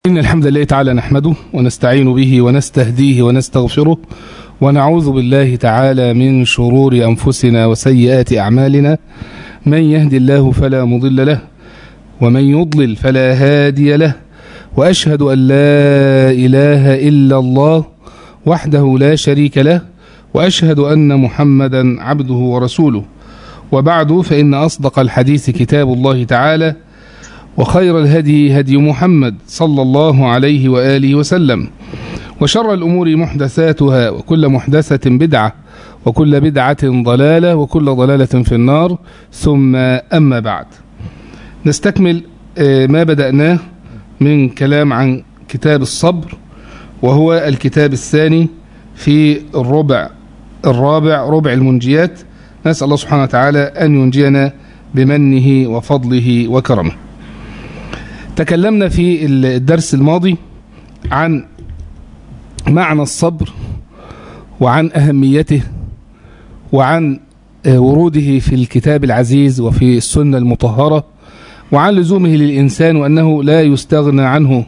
إن الحمد لله تعالى نحمده ونستعين به ونستهديه ونستغفره ونعوذ بالله تعالى من شرور أنفسنا وسيئات أعمالنا من يهدي الله فلا مضل له ومن يضلل فلا هادي له وأشهد أن لا إله إلا الله وحده لا شريك له وأشهد أن محمدا عبده ورسوله وبعد فإن أصدق الحديث كتاب الله تعالى وخير الهدي هدي محمد صلى الله عليه وآله وسلم وشر الأمور محدثاتها وكل محدثة بدعة وكل بدعة ضلالة وكل ضلالة في النار ثم أما بعد نستكمل ما بدأناه من كلام عن كتاب الصبر وهو الكتاب الثاني في الربع الرابع ربع المنجيات نسأل الله سبحانه وتعالى أن ينجينا بمنه وفضله وكرمه تكلمنا في الدرس الماضي عن معنى الصبر وعن أهميته وعن وروده في الكتاب العزيز وفي السنة المطهرة وعن لزومه للإنسان وأنه لا يستغنى عنه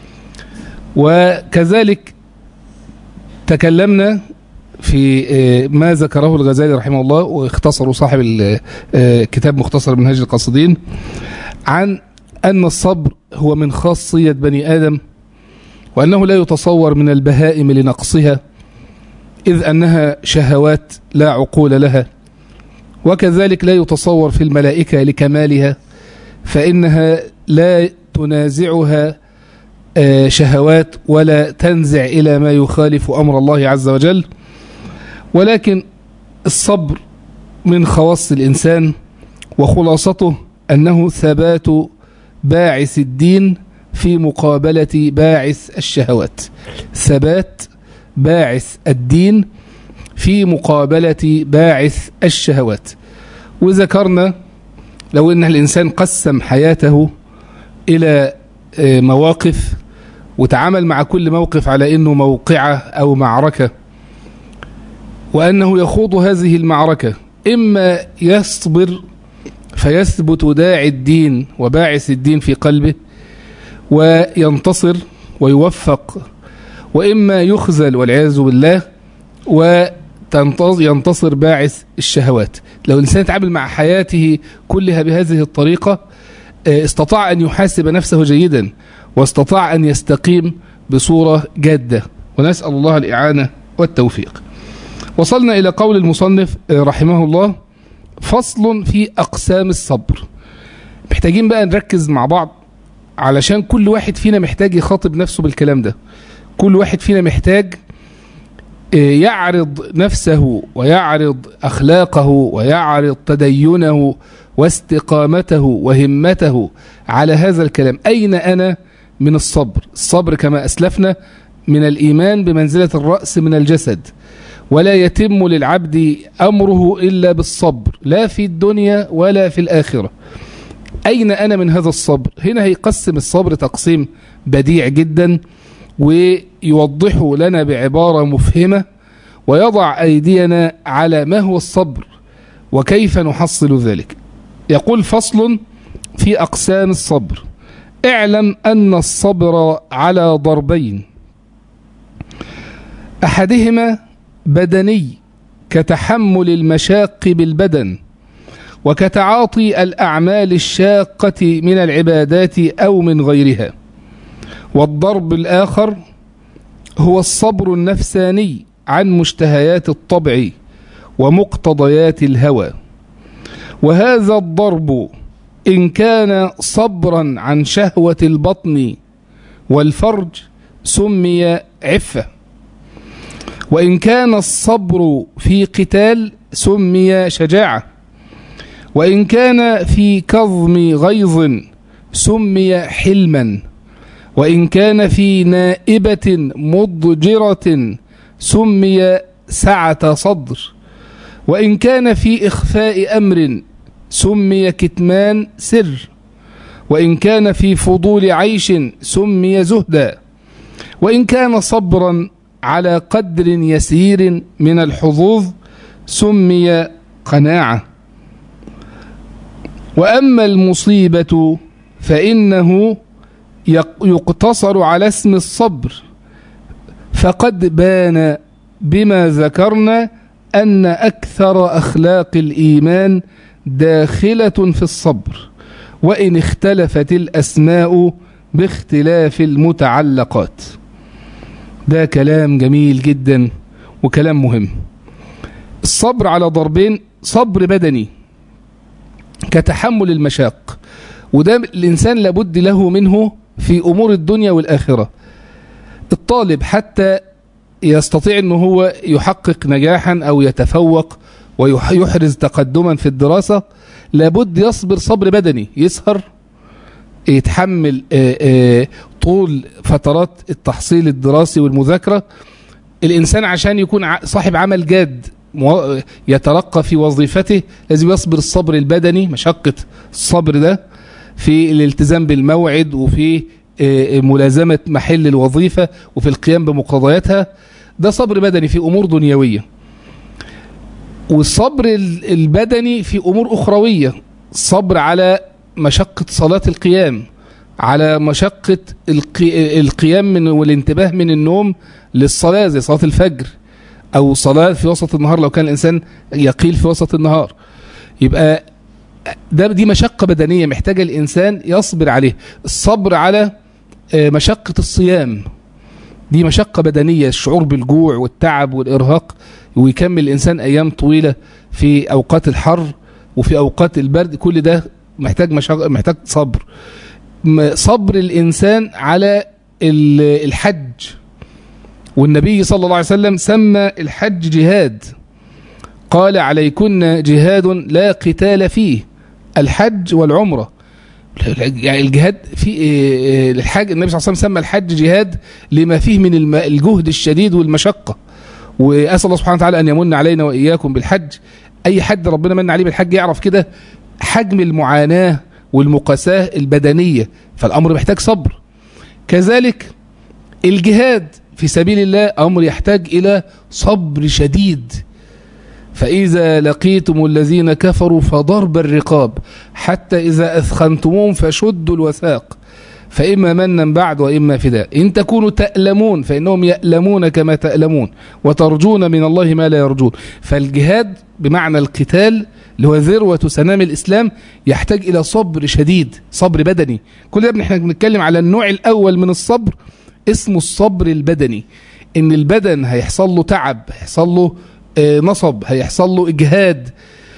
وكذلك تكلمنا في ما ذكره الغزالي رحمه الله واختصروا صاحب الكتاب مختصر منهاج القاصدين عن أن الصبر هو من خاصية بني آدم وأنه لا يتصور من البهائم لنقصها إذ أنها شهوات لا عقول لها وكذلك لا يتصور في الملائكة لكمالها فإنها لا تنازعها شهوات ولا تنزع إلى ما يخالف أمر الله عز وجل ولكن الصبر من خواص الإنسان وخلاصته أنه ثبات باعث الدين في مقابلة باعث الشهوات ثبات باعث الدين في مقابلة باعث الشهوات وذكرنا لو أن الإنسان قسم حياته إلى مواقف وتعامل مع كل موقف على أنه موقعة أو معركة وأنه يخوض هذه المعركة إما يصبر فيثبت داعي الدين وباعث الدين في قلبه وينتصر ويوفق وإما يخزل والعياذ بالله وينتصر باعث الشهوات لو الإنسان يتعامل مع حياته كلها بهذه الطريقة استطاع أن يحاسب نفسه جيدا واستطاع أن يستقيم بصورة جادة ونسأل الله الإعانة والتوفيق وصلنا إلى قول المصنف رحمه الله فصل في أقسام الصبر محتاجين بقى نركز مع بعض علشان كل واحد فينا محتاج يخاطب نفسه بالكلام ده كل واحد فينا محتاج يعرض نفسه ويعرض أخلاقه ويعرض تدينه واستقامته وهمته على هذا الكلام أين أنا من الصبر الصبر كما أسلفنا من الإيمان بمنزلة الرأس من الجسد ولا يتم للعبد أمره إلا بالصبر لا في الدنيا ولا في الآخرة أين أنا من هذا الصبر هنا هيقسم الصبر تقسيم بديع جدا ويوضحه لنا بعبارة مفهمة ويضع أيدينا على ما هو الصبر وكيف نحصل ذلك يقول فصل في أقسام الصبر اعلم أن الصبر على ضربين أحدهما بدني كتحمل المشاق بالبدن وكتعاطي الأعمال الشاقة من العبادات أو من غيرها والضرب الآخر هو الصبر النفساني عن مشتهيات الطبع ومقتضيات الهوى وهذا الضرب إن كان صبرا عن شهوة البطن والفرج سمي عفة وإن كان الصبر في قتال سمي شجاعة وإن كان في كظم غيظ سمي حلما وإن كان في نائبة مضجرة سمي سعة صدر وإن كان في إخفاء أمر سمي كتمان سر وإن كان في فضول عيش سمي زهدا وإن كان صبرا على قدر يسير من الحظوظ سمي قناعة وأما المصيبة فإنه يقتصر على اسم الصبر فقد بان بما ذكرنا أن أكثر أخلاق الإيمان داخلة في الصبر وإن اختلفت الأسماء باختلاف المتعلقات ده كلام جميل جدا وكلام مهم الصبر على ضربين صبر بدني كتحمل المشاق وده الإنسان لابد له منه في أمور الدنيا والآخرة الطالب حتى يستطيع أنه هو يحقق نجاحا أو يتفوق ويحرز تقدما في الدراسة لابد يصبر صبر بدني يسهر يتحمل طول فترات التحصيل الدراسي والمذاكرة الإنسان عشان يكون صاحب عمل جاد يترقى في وظيفته لازم يصبر الصبر البدني مشقة الصبر ده في الالتزام بالموعد وفي ملازمة محل الوظيفة وفي القيام بمقتضياتها ده صبر بدني في أمور دنيوية والصبر البدني في أمور أخروية صبر على مشقة صلاة القيام على مشقة القيام من والانتباه من النوم للصلاة زي صلاة الفجر أو صلاة في وسط النهار لو كان الإنسان يقيل في وسط النهار يبقى ده دي مشقة بدنية محتاجة الإنسان يصبر عليه الصبر على مشقة الصيام دي مشقة بدنية الشعور بالجوع والتعب والإرهاق ويكمل الإنسان أيام طويلة في أوقات الحر وفي أوقات البرد كل ده محتاج مشق... محتاج صبر صبر الإنسان على الحج والنبي صلى الله عليه وسلم سمى الحج جهاد قال عليكن جهاد لا قتال فيه الحج والعمرة يعني الجهاد في الحاج النبي صلى الله عليه وسلم سمى الحج جهاد لما فيه من الجهد الشديد والمشقة وأسأل الله سبحانه وتعالى أن يمن علينا وإياكم بالحج أي حد ربنا من عليه بالحج يعرف كده حجم المعاناة والمقاساة البدنية فالأمر محتاج صبر كذلك الجهاد في سبيل الله أمر يحتاج إلى صبر شديد فإذا لقيتم الذين كفروا فضرب الرقاب حتى إذا أثخنتموهم فشدوا الوثاق فإما منا بعد وإما فداء إن تكونوا تألمون فإنهم يألمون كما تألمون وترجون من الله ما لا يرجون فالجهاد بمعنى القتال اللي هو ذروة سنام الإسلام يحتاج إلى صبر شديد صبر بدني كل ده احنا بنتكلم على النوع الأول من الصبر اسمه الصبر البدني إن البدن هيحصل له تعب هيحصل له نصب هيحصل له إجهاد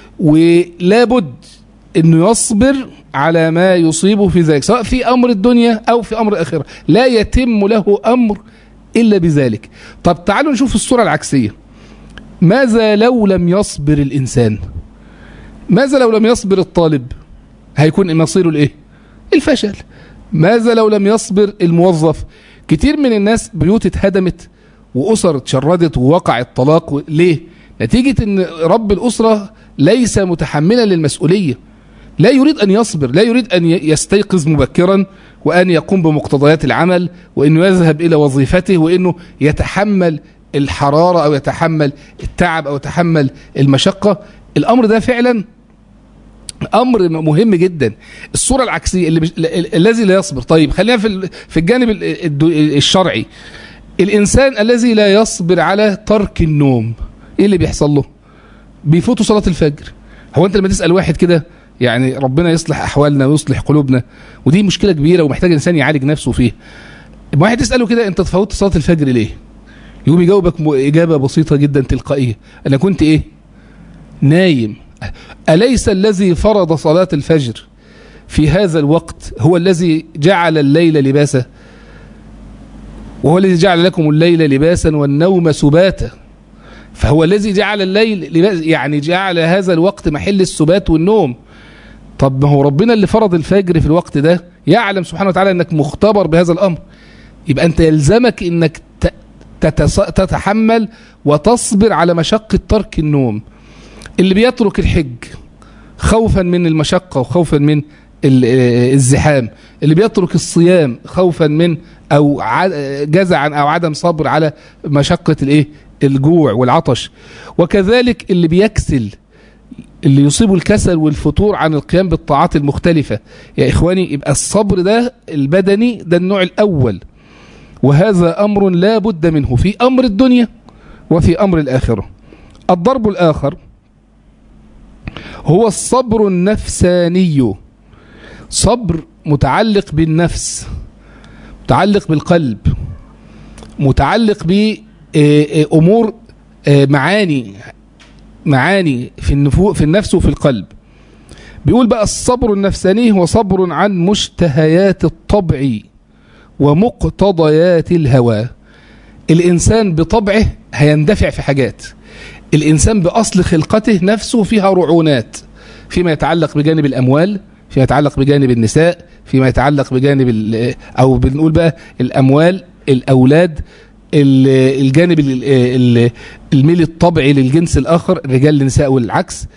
ولابد انه يصبر على ما يصيبه في ذلك سواء في امر الدنيا او في امر الاخره لا يتم له امر الا بذلك طب تعالوا نشوف الصوره العكسيه ماذا لو لم يصبر الانسان ماذا لو لم يصبر الطالب هيكون مصيره الايه الفشل ماذا لو لم يصبر الموظف كتير من الناس بيوت اتهدمت واسر اتشردت ووقع الطلاق ليه نتيجه ان رب الاسره ليس متحملا للمسؤوليه لا يريد أن يصبر لا يريد أن يستيقظ مبكرا وأن يقوم بمقتضيات العمل وأنه يذهب إلى وظيفته وأنه يتحمل الحرارة أو يتحمل التعب أو يتحمل المشقة الأمر ده فعلا أمر مهم جدا الصورة العكسية اللي الذي لا يصبر طيب خلينا في في الجانب الشرعي الإنسان الذي لا يصبر على ترك النوم إيه اللي بيحصل له بيفوتوا صلاة الفجر هو أنت لما تسأل واحد كده يعني ربنا يصلح احوالنا ويصلح قلوبنا ودي مشكله كبيره ومحتاج الانسان يعالج نفسه فيها واحد تساله كده انت تفوت صلاه الفجر ليه يقوم يجاوبك اجابه بسيطه جدا تلقائيه انا كنت ايه نايم اليس الذي فرض صلاه الفجر في هذا الوقت هو الذي جعل الليل لباسا وهو الذي جعل لكم الليل لباسا والنوم سباتا فهو الذي جعل الليل لباس يعني جعل هذا الوقت محل السبات والنوم طب ما هو ربنا اللي فرض الفجر في الوقت ده يعلم سبحانه وتعالى انك مختبر بهذا الامر يبقى انت يلزمك انك تتحمل وتصبر على مشقة ترك النوم اللي بيترك الحج خوفا من المشقة وخوفا من الزحام اللي بيترك الصيام خوفا من او جزعا او عدم صبر على مشقة الايه الجوع والعطش وكذلك اللي بيكسل اللي يصيبه الكسل والفتور عن القيام بالطاعات المختلفة يا إخواني يبقى الصبر ده البدني ده النوع الأول وهذا أمر لا بد منه في أمر الدنيا وفي أمر الآخرة الضرب الآخر هو الصبر النفساني صبر متعلق بالنفس متعلق بالقلب متعلق بأمور معاني معاني في النفو في النفس وفي القلب بيقول بقى الصبر النفساني هو صبر عن مشتهيات الطبع ومقتضيات الهوى الإنسان بطبعه هيندفع في حاجات الإنسان بأصل خلقته نفسه فيها رعونات فيما يتعلق بجانب الأموال فيما يتعلق بجانب النساء فيما يتعلق بجانب أو بنقول بقى الأموال الأولاد الجانب الميل الطبعي للجنس الآخر الرجال للنساء والعكس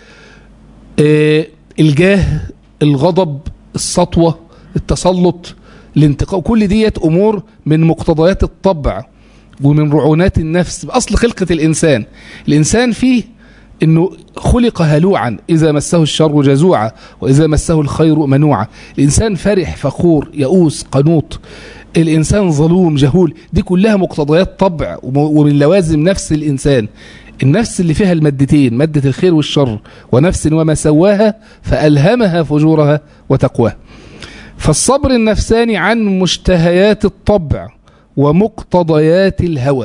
الجاه الغضب السطوة التسلط الانتقاء كل ديت أمور من مقتضيات الطبع ومن رعونات النفس بأصل خلقة الإنسان الإنسان فيه أنه خلق هلوعا إذا مسه الشر جزوعا وإذا مسه الخير منوعا الإنسان فرح فخور يئوس قنوط الإنسان ظلوم جهول دي كلها مقتضيات طبع ومن لوازم نفس الإنسان النفس اللي فيها المادتين مادة الخير والشر ونفس وما سواها فألهمها فجورها وتقواها فالصبر النفساني عن مشتهيات الطبع ومقتضيات الهوى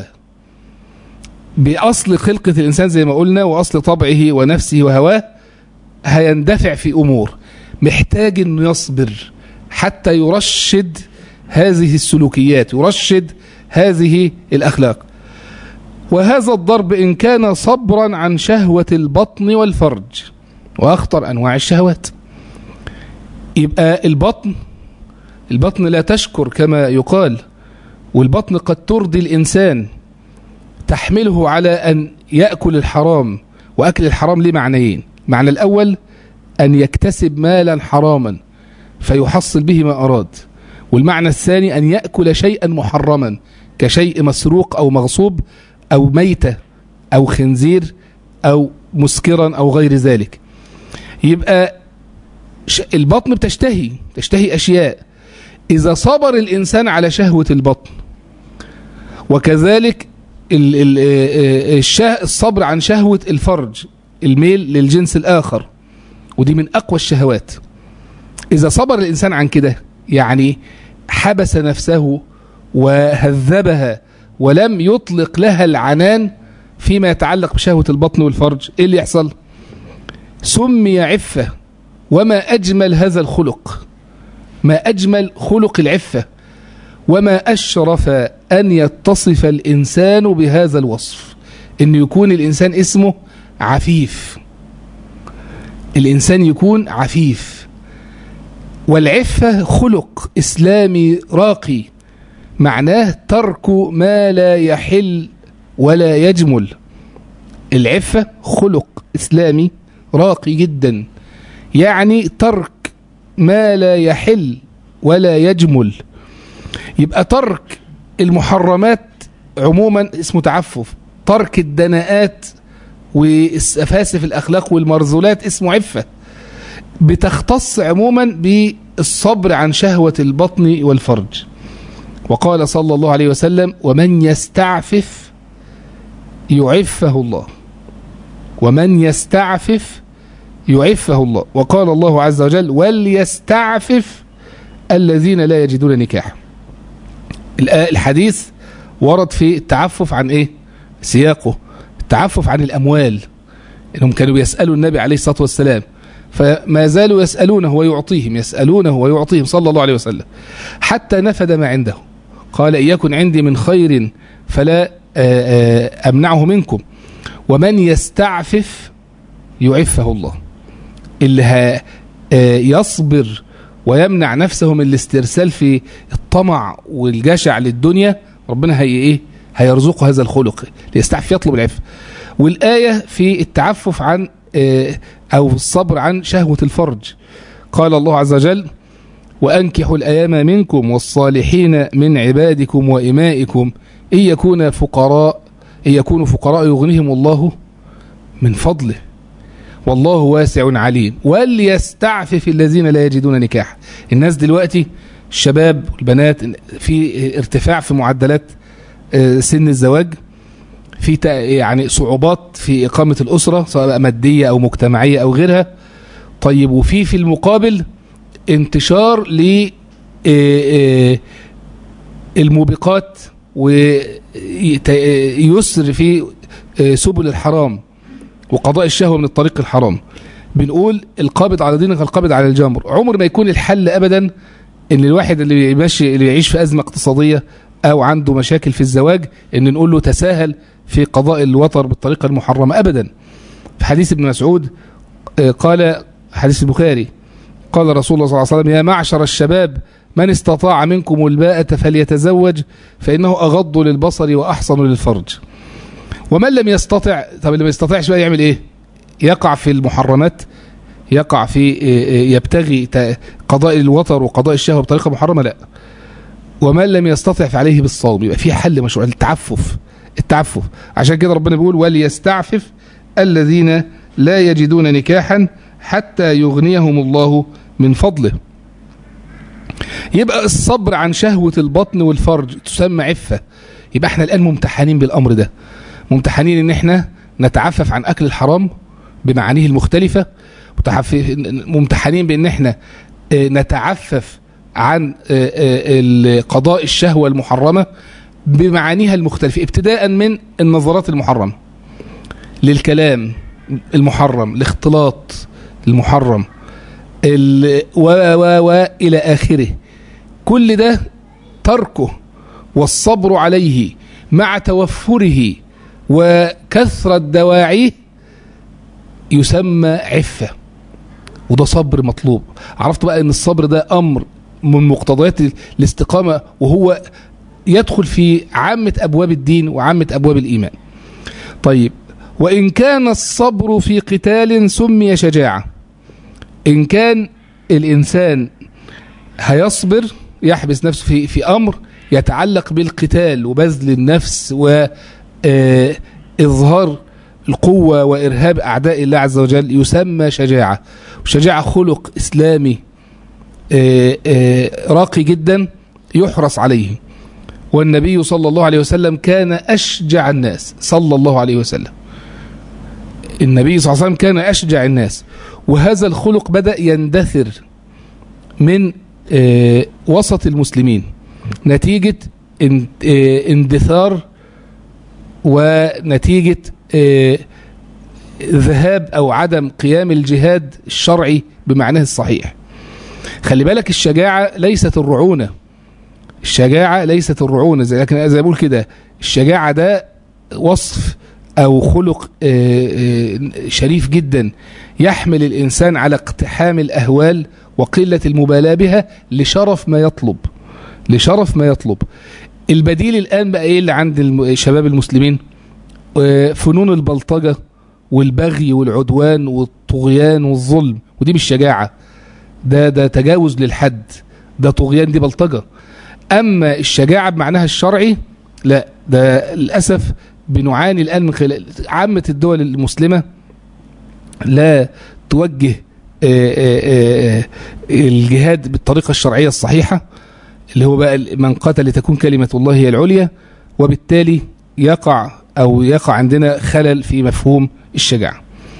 بأصل خلقة الإنسان زي ما قلنا وأصل طبعه ونفسه وهواه هيندفع في أمور محتاج أنه يصبر حتى يرشد هذه السلوكيات يرشد هذه الأخلاق وهذا الضرب إن كان صبرا عن شهوة البطن والفرج وأخطر أنواع الشهوات يبقى البطن البطن لا تشكر كما يقال والبطن قد ترضي الإنسان تحمله على أن يأكل الحرام وأكل الحرام ليه معنيين معنى الأول أن يكتسب مالا حراما فيحصل به ما أراد والمعنى الثاني أن يأكل شيئا محرما كشيء مسروق أو مغصوب أو ميتة أو خنزير أو مسكرا أو غير ذلك يبقى البطن بتشتهي تشتهي أشياء إذا صبر الإنسان على شهوة البطن وكذلك الصبر عن شهوة الفرج الميل للجنس الآخر ودي من أقوى الشهوات إذا صبر الإنسان عن كده يعني حبس نفسه وهذبها ولم يطلق لها العنان فيما يتعلق بشهوة البطن والفرج إيه اللي يحصل سمي عفة وما أجمل هذا الخلق ما أجمل خلق العفة وما أشرف أن يتصف الإنسان بهذا الوصف أن يكون الإنسان اسمه عفيف الإنسان يكون عفيف والعفة خلق إسلامي راقي معناه ترك ما لا يحل ولا يجمل العفة خلق إسلامي راقي جدا يعني ترك ما لا يحل ولا يجمل يبقى ترك المحرمات عموما اسمه تعفف ترك الدناءات والسفاسف الأخلاق والمرذولات اسمه عفة بتختص عموما بالصبر عن شهوة البطن والفرج وقال صلى الله عليه وسلم ومن يستعفف يعفه الله ومن يستعفف يعفه الله وقال الله عز وجل وليستعفف الذين لا يجدون نكاحا الحديث ورد في التعفف عن ايه سياقه التعفف عن الاموال انهم كانوا بيسالوا النبي عليه الصلاه والسلام فما زالوا يسالونه ويعطيهم يسالونه ويعطيهم صلى الله عليه وسلم حتى نفد ما عنده قال ان يكن عندي من خير فلا امنعه منكم ومن يستعفف يعفه الله اللي يصبر ويمنع نفسه من الاسترسال في الطمع والجشع للدنيا ربنا هي ايه هيرزقه هذا الخلق ليستعف يطلب العفة والآية في التعفف عن أو الصبر عن شهوة الفرج قال الله عز وجل وأنكحوا الأيام منكم والصالحين من عبادكم وإمائكم إن يكون فقراء إن يكونوا فقراء يغنيهم الله من فضله والله واسع عليم وليستعفف الذين لا يجدون نكاح الناس دلوقتي الشباب والبنات في ارتفاع في معدلات سن الزواج في يعني صعوبات في إقامة الأسرة سواء مادية أو مجتمعية أو غيرها طيب وفي في المقابل انتشار ل الموبقات ويسر في سبل الحرام وقضاء الشهوة من الطريق الحرام بنقول القابض على دينك القابض على الجمر عمر ما يكون الحل أبدا ان الواحد اللي ماشي اللي يعيش في أزمة اقتصادية أو عنده مشاكل في الزواج ان نقول له تساهل في قضاء الوطر بالطريقة المحرمة أبدا في حديث ابن مسعود قال حديث البخاري قال رسول الله صلى الله عليه وسلم يا معشر الشباب من استطاع منكم الباءة فليتزوج فإنه أغض للبصر وأحصن للفرج ومن لم يستطع طب اللي ما يستطيعش بقى يعمل ايه يقع في المحرمات يقع في يبتغي قضاء الوطر وقضاء الشهوة بطريقة محرمة لا ومن لم يستطع فعليه بالصوم يبقى في حل مشروع التعفف التعفف عشان كده ربنا بيقول وليستعفف الذين لا يجدون نكاحا حتى يغنيهم الله من فضله يبقى الصبر عن شهوة البطن والفرج تسمى عفة يبقى احنا الآن ممتحنين بالأمر ده ممتحنين ان احنا نتعفف عن أكل الحرام بمعانيه المختلفة ممتحنين بان احنا نتعفف عن قضاء الشهوة المحرمة بمعانيها المختلفة ابتداء من النظرات المحرمة للكلام المحرم الاختلاط المحرم و و و إلى آخره كل ده تركه والصبر عليه مع توفره وكثرة دواعيه يسمى عفة وده صبر مطلوب عرفت بقى ان الصبر ده أمر من مقتضيات الاستقامة وهو يدخل في عامة أبواب الدين وعامة أبواب الإيمان طيب وإن كان الصبر في قتال سمي شجاعة إن كان الإنسان هيصبر يحبس نفسه في, في أمر يتعلق بالقتال وبذل النفس وإظهار القوة وإرهاب أعداء الله عز وجل يسمى شجاعة وشجاعة خلق إسلامي راقي جدا يحرص عليه والنبي صلى الله عليه وسلم كان أشجع الناس صلى الله عليه وسلم النبي صلى الله عليه وسلم كان أشجع الناس وهذا الخلق بدأ يندثر من وسط المسلمين نتيجة اندثار ونتيجة ذهاب أو عدم قيام الجهاد الشرعي بمعناه الصحيح خلي بالك الشجاعة ليست الرعونة الشجاعة ليست الرعونة زي لكن زي بقول كده الشجاعة ده وصف أو خلق شريف جدا يحمل الإنسان على اقتحام الأهوال وقلة المبالاة بها لشرف ما يطلب لشرف ما يطلب البديل الآن بقى إيه اللي عند الشباب المسلمين فنون البلطجة والبغي والعدوان والطغيان والظلم ودي مش شجاعة ده ده تجاوز للحد ده طغيان دي بلطجة أما الشجاعة بمعناها الشرعي لا ده للأسف بنعاني الآن من خلال عامة الدول المسلمة لا توجه الجهاد بالطريقة الشرعية الصحيحة اللي هو بقى من قتل لتكون كلمة الله هي العليا وبالتالي يقع أو يقع عندنا خلل في مفهوم الشجاعة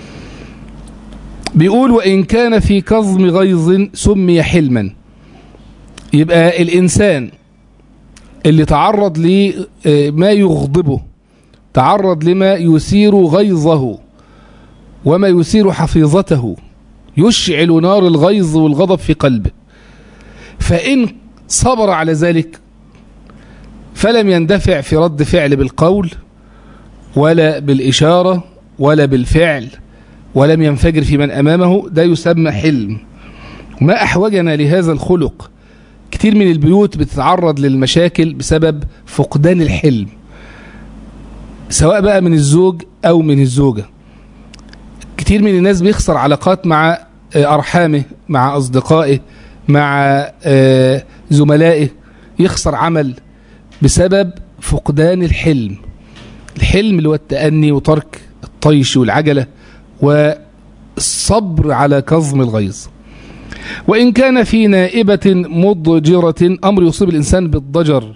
بيقول وإن كان في كظم غيظ سمي حلما يبقى الإنسان اللي تعرض لما يغضبه تعرض لما يثير غيظه وما يثير حفيظته يشعل نار الغيظ والغضب في قلبه فإن صبر على ذلك فلم يندفع في رد فعل بالقول ولا بالإشارة ولا بالفعل ولم ينفجر في من أمامه ده يسمى حلم ما أحوجنا لهذا الخلق كتير من البيوت بتتعرض للمشاكل بسبب فقدان الحلم سواء بقى من الزوج أو من الزوجة كتير من الناس بيخسر علاقات مع أرحامه مع أصدقائه مع زملائه يخسر عمل بسبب فقدان الحلم الحلم اللي هو التأني وترك الطيش والعجلة الصبر على كظم الغيظ وإن كان في نائبة مضجرة أمر يصيب الإنسان بالضجر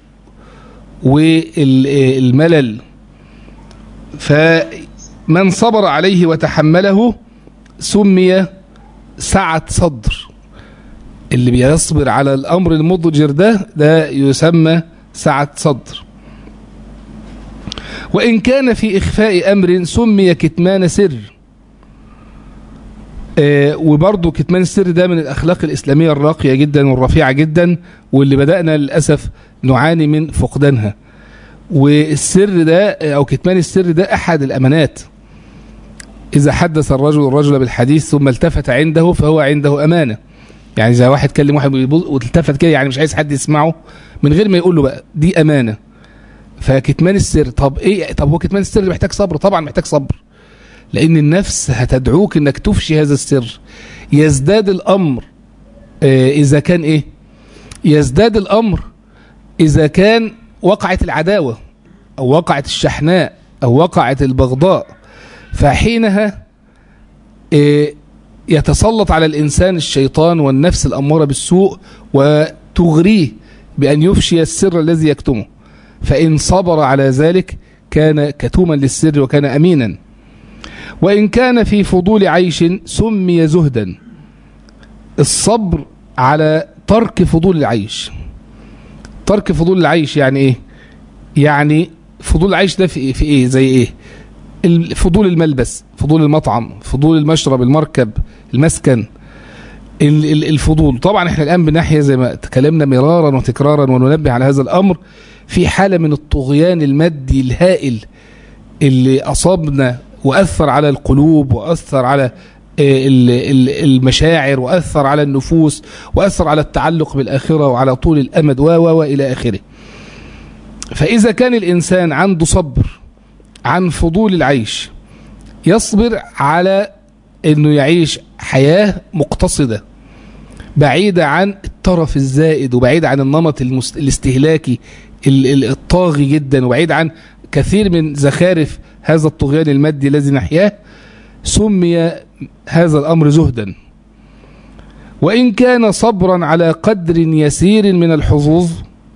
والملل فمن صبر عليه وتحمله سمي سعة صدر اللي بيصبر على الأمر المضجر ده ده يسمى سعة صدر وإن كان في إخفاء أمر سمي كتمان سر آه وبرضه كتمان السر ده من الأخلاق الإسلامية الراقية جدا والرفيعة جدا واللي بدأنا للأسف نعاني من فقدانها والسر ده أو كتمان السر ده أحد الأمانات إذا حدث الرجل الرجل بالحديث ثم التفت عنده فهو عنده أمانة يعني إذا واحد كلم واحد والتفت كده يعني مش عايز حد يسمعه من غير ما يقول له بقى دي أمانة فكتمان السر طب إيه طب هو كتمان السر محتاج صبر طبعا محتاج صبر لأن النفس هتدعوك إنك تفشي هذا السر يزداد الأمر آه إذا كان إيه يزداد الأمر إذا كان وقعت العداوة أو وقعت الشحناء أو وقعت البغضاء فحينها يتسلط على الإنسان الشيطان والنفس الأمارة بالسوء وتغريه بأن يفشي السر الذي يكتمه فإن صبر على ذلك كان كتوما للسر وكان أمينا وإن كان في فضول عيش سمي زهدا الصبر على ترك فضول العيش ترك فضول العيش يعني ايه يعني فضول العيش ده في ايه في ايه زي ايه فضول الملبس فضول المطعم فضول المشرب المركب المسكن الفضول طبعا احنا الان بناحيه زي ما تكلمنا مرارا وتكرارا وننبه على هذا الامر في حاله من الطغيان المادي الهائل اللي اصابنا واثر على القلوب واثر على المشاعر واثر على النفوس واثر على التعلق بالاخره وعلى طول الامد و والى اخره فاذا كان الانسان عنده صبر عن فضول العيش يصبر على انه يعيش حياه مقتصده بعيده عن الترف الزائد وبعيد عن النمط المست... الاستهلاكي الطاغي جدا وبعيد عن كثير من زخارف هذا الطغيان المادي الذي نحياه سمي هذا الأمر زهدا وإن كان صبرا على قدر يسير من الحظوظ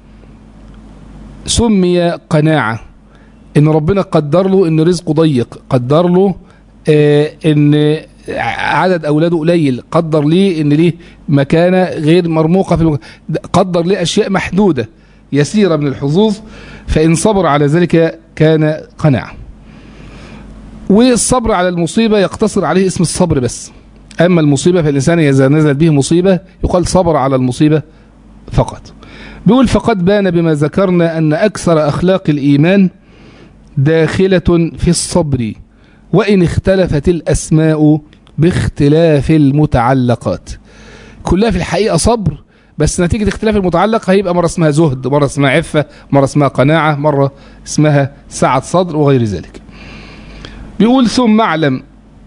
سمي قناعة إن ربنا قدر له إن رزقه ضيق قدر له آه إن عدد أولاده قليل قدر ليه إن ليه مكانة غير مرموقة في المكان. قدر ليه أشياء محدودة يسيرة من الحظوظ فإن صبر على ذلك كان قناعة والصبر على المصيبة يقتصر عليه اسم الصبر بس أما المصيبة فالإنسان إذا نزلت به مصيبة يقال صبر على المصيبة فقط بيقول فقد بان بما ذكرنا أن أكثر أخلاق الإيمان داخلة في الصبر وإن اختلفت الأسماء باختلاف المتعلقات كلها في الحقيقة صبر بس نتيجة اختلاف المتعلق هيبقى مرة اسمها زهد مرة اسمها عفة مرة اسمها قناعة مرة اسمها سعة صدر وغير ذلك بيقول ثم اعلم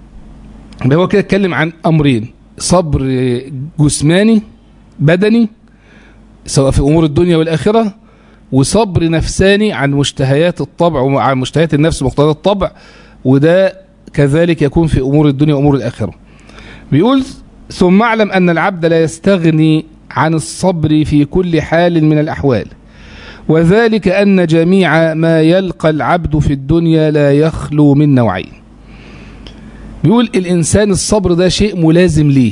هو كده اتكلم عن امرين صبر جسماني بدني سواء في امور الدنيا والاخره وصبر نفساني عن مشتهيات الطبع وعن مشتهيات النفس ومقتضيات الطبع وده كذلك يكون في امور الدنيا وامور الاخره بيقول ثم اعلم ان العبد لا يستغني عن الصبر في كل حال من الاحوال وذلك أن جميع ما يلقى العبد في الدنيا لا يخلو من نوعين بيقول الإنسان الصبر ده شيء ملازم ليه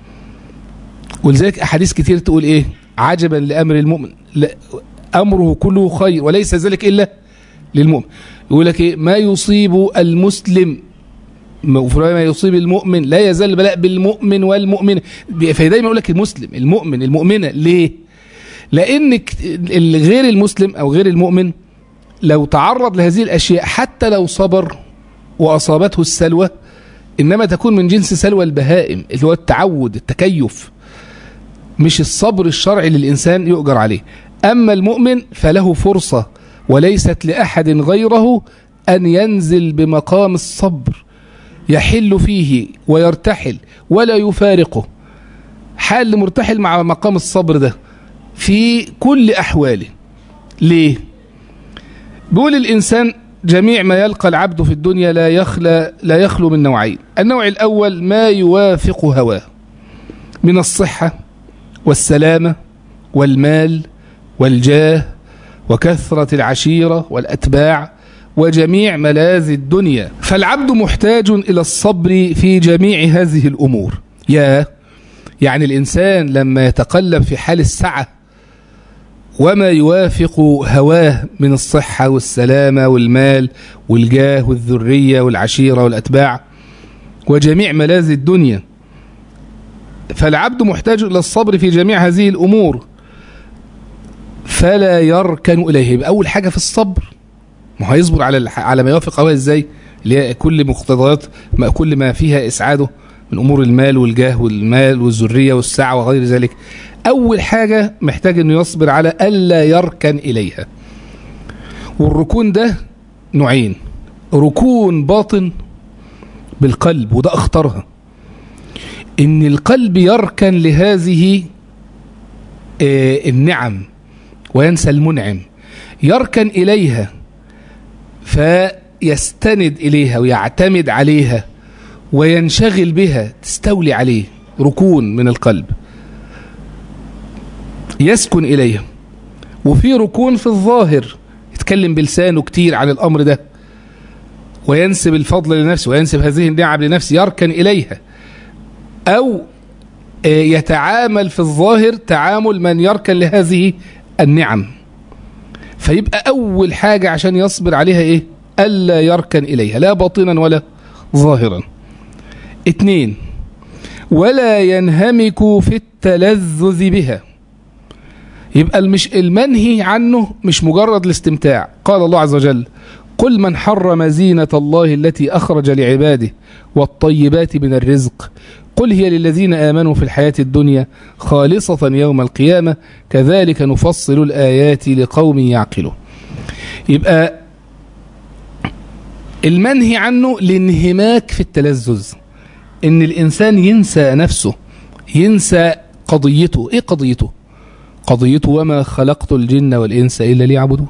ولذلك أحاديث كتير تقول إيه عجبا لأمر المؤمن أمره كله خير وليس ذلك إلا للمؤمن يقول لك إيه ما يصيب المسلم ما يصيب المؤمن لا يزال البلاء بالمؤمن والمؤمن فدايما يقول لك المسلم المؤمن المؤمنة ليه لأن غير المسلم أو غير المؤمن لو تعرض لهذه الأشياء حتى لو صبر وأصابته السلوى إنما تكون من جنس سلوى البهائم اللي هو التعود التكيف مش الصبر الشرعي للإنسان يؤجر عليه أما المؤمن فله فرصة وليست لأحد غيره أن ينزل بمقام الصبر يحل فيه ويرتحل ولا يفارقه حال مرتحل مع مقام الصبر ده في كل أحواله ليه بيقول الإنسان جميع ما يلقى العبد في الدنيا لا يخلى لا يخلو من نوعين النوع الأول ما يوافق هواه من الصحة والسلامة والمال والجاه وكثرة العشيرة والأتباع وجميع ملاذ الدنيا فالعبد محتاج إلى الصبر في جميع هذه الأمور يا يعني الإنسان لما يتقلب في حال السعة وما يوافق هواه من الصحة والسلامة والمال والجاه والذرية والعشيرة والأتباع وجميع ملاذ الدنيا فالعبد محتاج إلى الصبر في جميع هذه الأمور فلا يركن إليه أول حاجة في الصبر ما هيصبر على على ما يوافق هواه ازاي اللي هي كل مقتضيات ما كل ما فيها اسعاده من امور المال والجاه والمال والذريه والسعه وغير ذلك اول حاجه محتاج انه يصبر على الا يركن اليها والركون ده نوعين ركون باطن بالقلب وده اخطرها ان القلب يركن لهذه النعم وينسى المنعم يركن اليها فيستند إليها ويعتمد عليها وينشغل بها تستولي عليه ركون من القلب يسكن إليها وفي ركون في الظاهر يتكلم بلسانه كتير عن الأمر ده وينسب الفضل لنفسه وينسب هذه النعم لنفسه يركن إليها أو يتعامل في الظاهر تعامل من يركن لهذه النعم فيبقى أول حاجة عشان يصبر عليها إيه ألا يركن إليها لا باطنا ولا ظاهرا اتنين ولا ينهمك في التلذذ بها يبقى المش المنهي عنه مش مجرد الاستمتاع قال الله عز وجل قل من حرم زينة الله التي أخرج لعباده والطيبات من الرزق قل هي للذين آمنوا في الحياة الدنيا خالصة يوم القيامة كذلك نفصل الآيات لقوم يعقلون يبقى المنهي عنه الانهماك في التلذذ ان الانسان ينسى نفسه ينسى قضيته ايه قضيته قضيته وما خلقت الجن والانس الا ليعبدون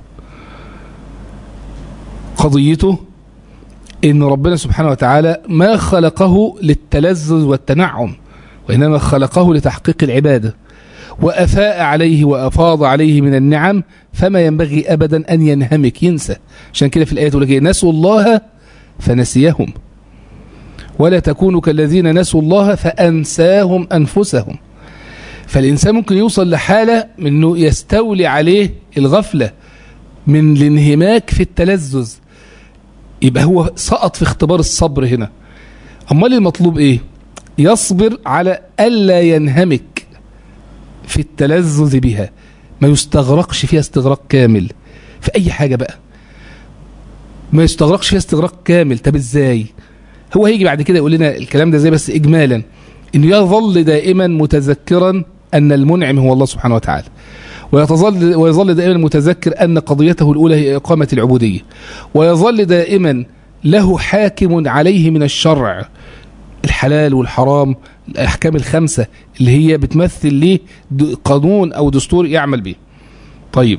قضيته ان ربنا سبحانه وتعالى ما خلقه للتلذذ والتنعم وانما خلقه لتحقيق العباده وافاء عليه وافاض عليه من النعم فما ينبغي ابدا ان ينهمك ينسى عشان كده في الايه تقول لك نسوا الله فنسيهم ولا تكونوا كالذين نسوا الله فانساهم انفسهم فالانسان ممكن يوصل لحاله من انه يستولي عليه الغفله من الانهماك في التلذذ يبقى هو سقط في اختبار الصبر هنا امال المطلوب ايه يصبر على الا ينهمك في التلذذ بها ما يستغرقش فيها استغراق كامل في اي حاجه بقى ما يستغرقش فيها استغراق كامل طب ازاي هو هيجي بعد كده يقول لنا الكلام ده زي بس اجمالا انه يظل دائما متذكرا ان المنعم هو الله سبحانه وتعالى ويتظل ويظل دائما متذكر ان قضيته الاولى هي اقامه العبوديه ويظل دائما له حاكم عليه من الشرع الحلال والحرام الاحكام الخمسه اللي هي بتمثل ليه قانون او دستور يعمل به طيب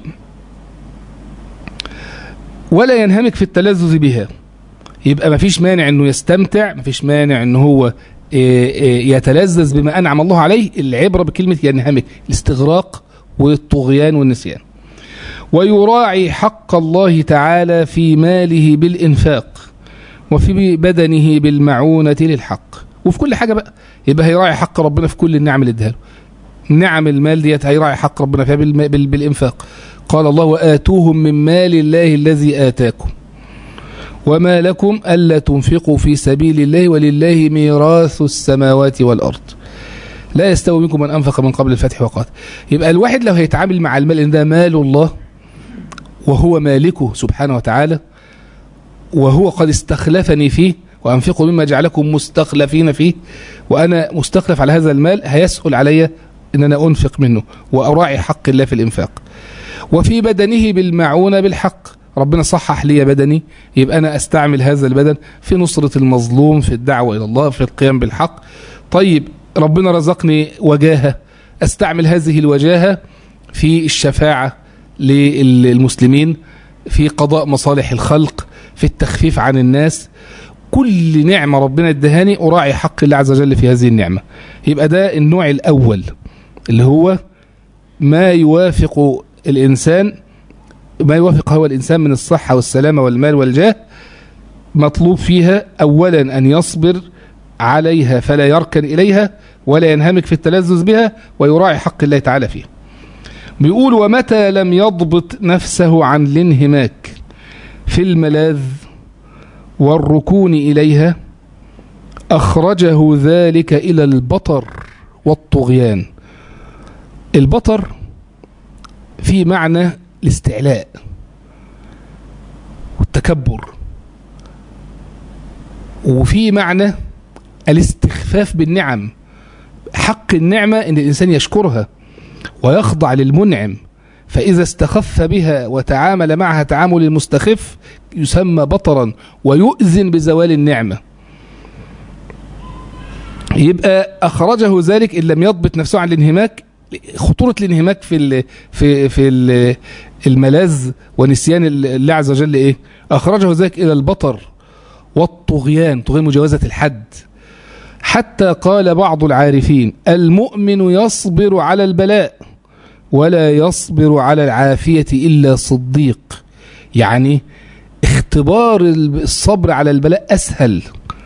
ولا ينهمك في التلذذ بها يبقى ما فيش مانع انه يستمتع ما فيش مانع انه هو يتلذذ بما انعم الله عليه العبره بكلمه ينهمك الاستغراق والطغيان والنسيان ويراعي حق الله تعالى في ماله بالإنفاق وفي بدنه بالمعونة للحق وفي كل حاجة بقى يبقى هيراعي حق ربنا في كل النعم اللي اداها له نعم المال ديت هيراعي حق ربنا فيها بال بالإنفاق قال الله وآتوهم من مال الله الذي آتاكم وما لكم ألا تنفقوا في سبيل الله ولله ميراث السماوات والأرض لا يستوي منكم من أنفق من قبل الفتح وقاتل يبقى الواحد لو هيتعامل مع المال إن ده مال الله وهو مالكه سبحانه وتعالى وهو قد استخلفني فيه وأنفقوا مما جعلكم مستخلفين فيه وأنا مستخلف على هذا المال هيسهل علي أن أنا أنفق منه وأراعي حق الله في الإنفاق وفي بدنه بالمعونة بالحق ربنا صحح لي بدني يبقى أنا أستعمل هذا البدن في نصرة المظلوم في الدعوة إلى الله في القيام بالحق طيب ربنا رزقني وجاهة استعمل هذه الوجاهة في الشفاعة للمسلمين في قضاء مصالح الخلق في التخفيف عن الناس كل نعمة ربنا ادهاني أراعي حق الله عز وجل في هذه النعمة يبقى ده النوع الأول اللي هو ما يوافق الإنسان ما يوافق هو الإنسان من الصحة والسلامة والمال والجاه مطلوب فيها أولا أن يصبر عليها فلا يركن إليها ولا ينهمك في التلذذ بها ويراعي حق الله تعالى فيها بيقول ومتى لم يضبط نفسه عن الانهماك في الملاذ والركون إليها أخرجه ذلك إلى البطر والطغيان البطر في معنى الاستعلاء والتكبر وفي معنى الاستخفاف بالنعم حق النعمة ان الانسان يشكرها ويخضع للمنعم فاذا استخف بها وتعامل معها تعامل المستخف يسمى بطرا ويؤذن بزوال النعمة يبقى اخرجه ذلك ان لم يضبط نفسه عن الانهماك خطورة الانهماك في ال في في ال الملاذ ونسيان الله عز وجل ايه اخرجه ذلك الى البطر والطغيان طغيان مجاوزة الحد حتى قال بعض العارفين المؤمن يصبر على البلاء ولا يصبر على العافية إلا صديق يعني اختبار الصبر على البلاء أسهل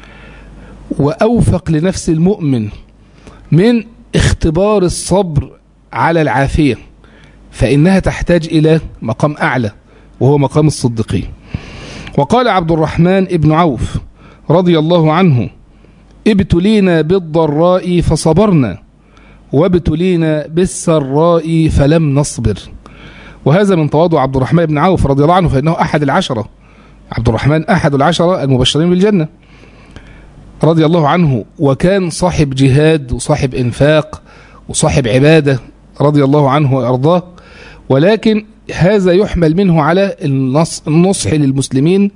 وأوفق لنفس المؤمن من اختبار الصبر على العافية فإنها تحتاج إلى مقام أعلى وهو مقام الصديقين وقال عبد الرحمن ابن عوف رضي الله عنه ابتلينا بالضراء فصبرنا وابتلينا بالسراء فلم نصبر وهذا من تواضع عبد الرحمن بن عوف رضي الله عنه فإنه أحد العشرة عبد الرحمن أحد العشرة المبشرين بالجنة رضي الله عنه وكان صاحب جهاد وصاحب إنفاق وصاحب عبادة رضي الله عنه وأرضاه ولكن هذا يحمل منه على النصح للمسلمين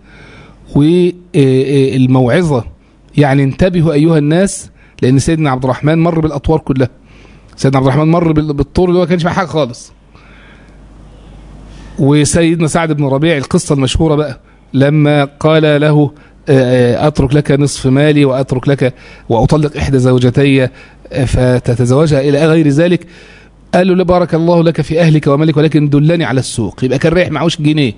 والموعظة يعني انتبهوا أيها الناس لأن سيدنا عبد الرحمن مر بالأطوار كلها سيدنا عبد الرحمن مر بالطور اللي هو كانش معاه حاجة خالص وسيدنا سعد بن ربيع القصة المشهورة بقى لما قال له أترك لك نصف مالي وأترك لك وأطلق إحدى زوجتي فتتزوجها إلى غير ذلك قال له بارك الله لك في أهلك ومالك ولكن دلني على السوق يبقى كان رايح معهوش جنيه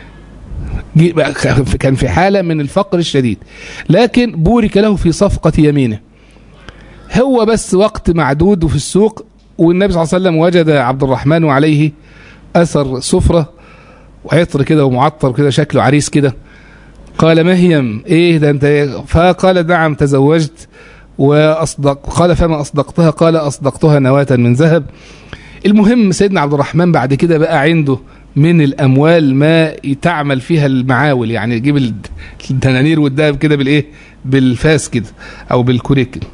كان في حالة من الفقر الشديد لكن بورك له في صفقة يمينه هو بس وقت معدود في السوق والنبي صلى الله عليه وسلم وجد عبد الرحمن وعليه أثر سفرة وعطر كده ومعطر كده شكله عريس كده قال ما هي ايه ده انت فقال نعم تزوجت واصدق قال فما اصدقتها قال اصدقتها نواة من ذهب المهم سيدنا عبد الرحمن بعد كده بقى عنده من الاموال ما تعمل فيها المعاول يعني يجيب الدنانير والذهب كده بالايه بالفاس كده او بالكوريك كده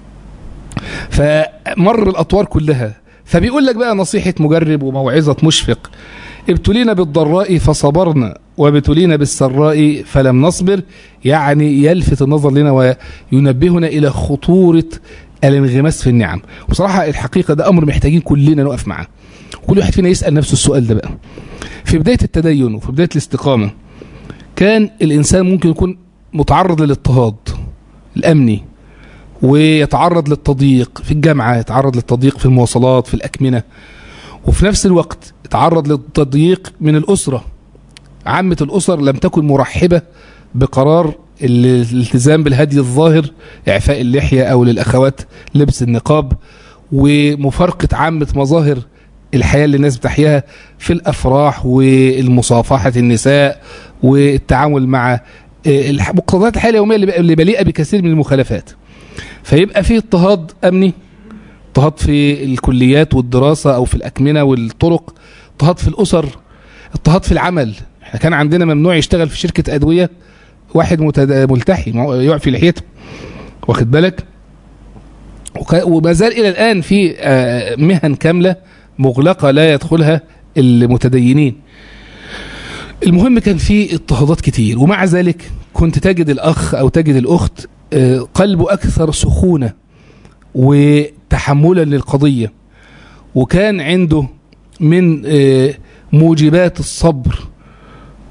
فمر الاطوار كلها فبيقول لك بقى نصيحه مجرب وموعظه مشفق ابتلينا بالضراء فصبرنا وابتلينا بالسراء فلم نصبر يعني يلفت النظر لنا وينبهنا إلى خطورة الانغماس في النعم وصراحة الحقيقة ده أمر محتاجين كلنا نقف معاه كل واحد فينا يسأل نفسه السؤال ده بقى في بداية التدين وفي بداية الاستقامة كان الإنسان ممكن يكون متعرض للاضطهاد الأمني ويتعرض للتضييق في الجامعة يتعرض للتضييق في المواصلات في الأكمنة وفي نفس الوقت يتعرض للتضييق من الأسرة عامة الأسر لم تكن مرحبة بقرار الالتزام بالهدي الظاهر إعفاء اللحية أو للأخوات لبس النقاب ومفارقة عامة مظاهر الحياة اللي الناس بتحياها في الأفراح والمصافحة النساء والتعامل مع مقتضيات الحياة اليومية اللي مليئة بكثير من المخالفات فيبقى فيه اضطهاد أمني اضطهاد في الكليات والدراسة أو في الأكمنة والطرق اضطهاد في الأسر اضطهاد في العمل احنا كان عندنا ممنوع يشتغل في شركة أدوية واحد ملتحي يعفي لحيته واخد بالك وما زال إلى الآن في مهن كاملة مغلقة لا يدخلها المتدينين المهم كان في اضطهادات كتير ومع ذلك كنت تجد الأخ أو تجد الأخت قلبه أكثر سخونة وتحملا للقضية وكان عنده من موجبات الصبر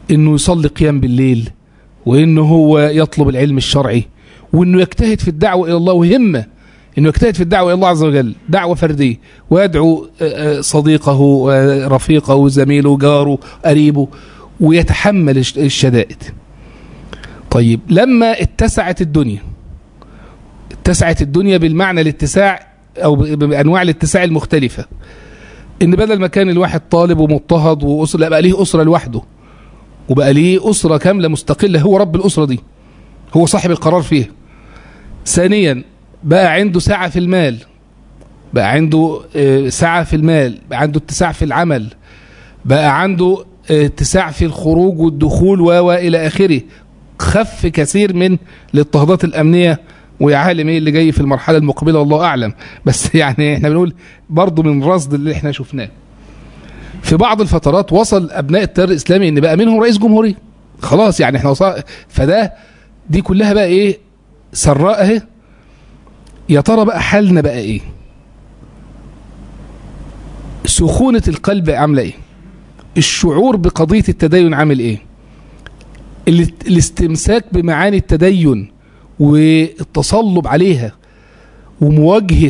انه يصلي قيام بالليل وانه هو يطلب العلم الشرعي وانه يجتهد في الدعوه الى الله وهمه انه يجتهد في الدعوه الى الله عز وجل دعوه فرديه ويدعو صديقه ورفيقه زميله جاره قريبه ويتحمل الشدائد طيب لما اتسعت الدنيا اتسعت الدنيا بالمعنى الاتساع او بانواع الاتساع المختلفه ان بدل ما كان الواحد طالب ومضطهد واسره لا بقى ليه اسره لوحده وبقى ليه اسره كامله مستقله هو رب الاسره دي هو صاحب القرار فيها ثانيا بقى عنده سعه في المال بقى عنده سعه في المال بقى عنده اتساع في العمل بقى عنده اتساع في الخروج والدخول و الى اخره خف كثير من الاضطهادات الامنيه ويا عالم ايه اللي جاي في المرحله المقبله والله اعلم بس يعني احنا بنقول برضه من رصد اللي احنا شفناه في بعض الفترات وصل ابناء التيار الاسلامي ان بقى منهم رئيس جمهوريه خلاص يعني احنا وصل فده دي كلها بقى ايه سراء اهي يا ترى بقى حالنا بقى ايه سخونه القلب عامله ايه الشعور بقضيه التدين عامل ايه الاستمساك بمعاني التدين والتصلب عليها ومواجهة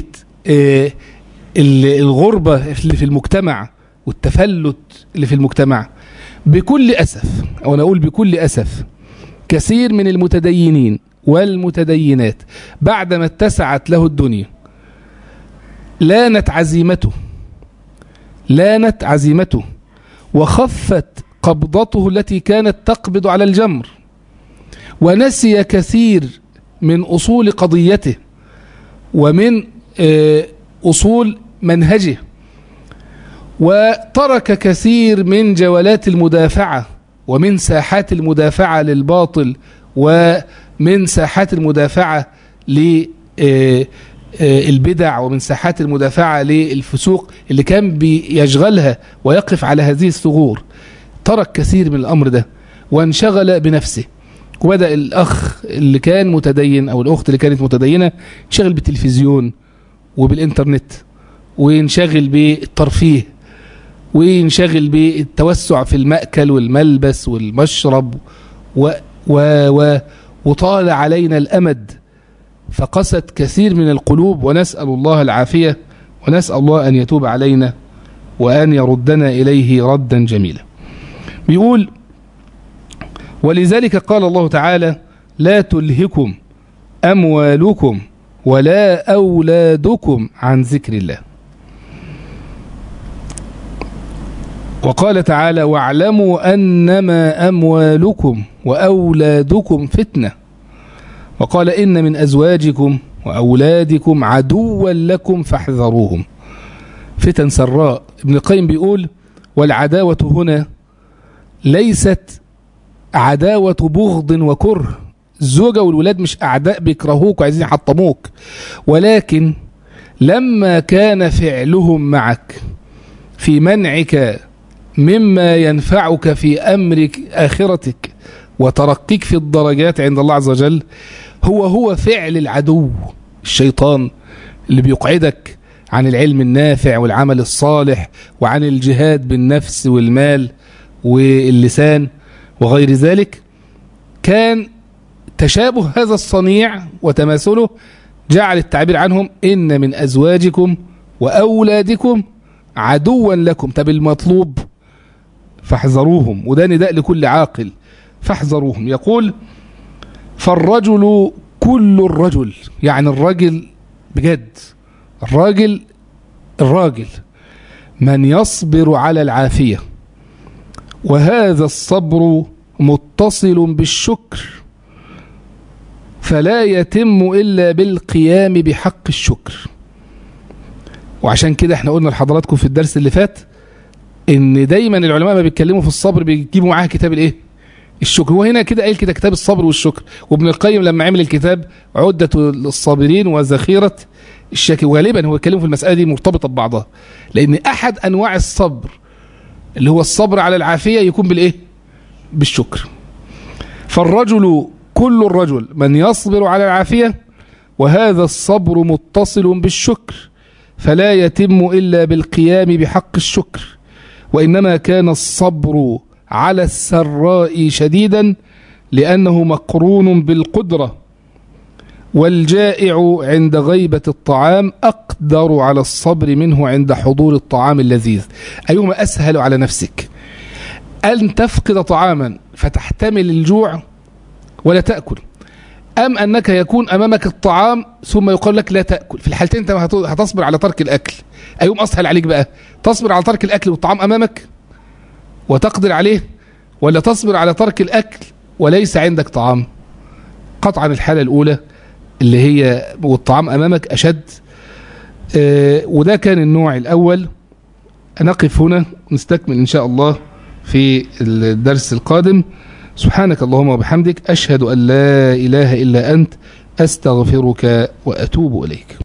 الغربة اللي في المجتمع والتفلت اللي في المجتمع بكل أسف أو أنا أقول بكل أسف كثير من المتدينين والمتدينات بعدما اتسعت له الدنيا لانت عزيمته لانت عزيمته وخفت قبضته التي كانت تقبض على الجمر ونسي كثير من أصول قضيته ومن أصول منهجه وترك كثير من جولات المدافعة ومن ساحات المدافعة للباطل ومن ساحات المدافعة للبدع ومن ساحات المدافعة للفسوق اللي كان بيشغلها ويقف على هذه الثغور ترك كثير من الأمر ده وانشغل بنفسه وبدأ الأخ اللي كان متدين أو الأخت اللي كانت متدينة ينشغل بالتلفزيون وبالإنترنت وينشغل بالترفيه وينشغل بالتوسع في المأكل والملبس والمشرب و و و وطال علينا الأمد فقست كثير من القلوب ونسأل الله العافية ونسأل الله أن يتوب علينا وأن يردنا إليه ردا جميلا بيقول ولذلك قال الله تعالى لا تلهكم أموالكم ولا أولادكم عن ذكر الله وقال تعالى واعلموا أنما أموالكم وأولادكم فتنة وقال إن من أزواجكم وأولادكم عدوا لكم فاحذروهم فتن سراء ابن القيم بيقول والعداوة هنا ليست عداوة بغض وكره الزوجة والولاد مش أعداء بيكرهوك وعايزين يحطموك ولكن لما كان فعلهم معك في منعك مما ينفعك في أمرك آخرتك وترقيك في الدرجات عند الله عز وجل هو هو فعل العدو الشيطان اللي بيقعدك عن العلم النافع والعمل الصالح وعن الجهاد بالنفس والمال واللسان وغير ذلك كان تشابه هذا الصنيع وتماثله جعل التعبير عنهم إن من أزواجكم وأولادكم عدوا لكم طب المطلوب فاحذروهم وده نداء لكل عاقل فاحذروهم يقول فالرجل كل الرجل يعني الرجل بجد الراجل الراجل من يصبر على العافية وهذا الصبر متصل بالشكر فلا يتم إلا بالقيام بحق الشكر وعشان كده احنا قلنا لحضراتكم في الدرس اللي فات ان دايما العلماء ما بيتكلموا في الصبر بيجيبوا معاها كتاب الايه الشكر هو هنا كده قايل كده كتاب الصبر والشكر وابن القيم لما عمل الكتاب عدة الصابرين وذخيرة الشاكر وغالبا هو يتكلم في المسألة دي مرتبطة ببعضها لأن أحد أنواع الصبر اللي هو الصبر على العافية يكون بالإيه بالشكر فالرجل كل الرجل من يصبر على العافية وهذا الصبر متصل بالشكر فلا يتم إلا بالقيام بحق الشكر وإنما كان الصبر على السراء شديدا لأنه مقرون بالقدرة والجائع عند غيبة الطعام أقدر على الصبر منه عند حضور الطعام اللذيذ أيهما أسهل على نفسك أن تفقد طعاما فتحتمل الجوع ولا تأكل أم أنك يكون أمامك الطعام ثم يقول لك لا تأكل في الحالتين أنت هتصبر على ترك الأكل أيهم أسهل عليك بقى تصبر على ترك الأكل والطعام أمامك وتقدر عليه ولا تصبر على ترك الأكل وليس عندك طعام قطعا الحالة الأولى اللي هي والطعام أمامك أشد آه وده كان النوع الأول نقف هنا نستكمل إن شاء الله في الدرس القادم سبحانك اللهم وبحمدك أشهد أن لا إله إلا أنت أستغفرك وأتوب إليك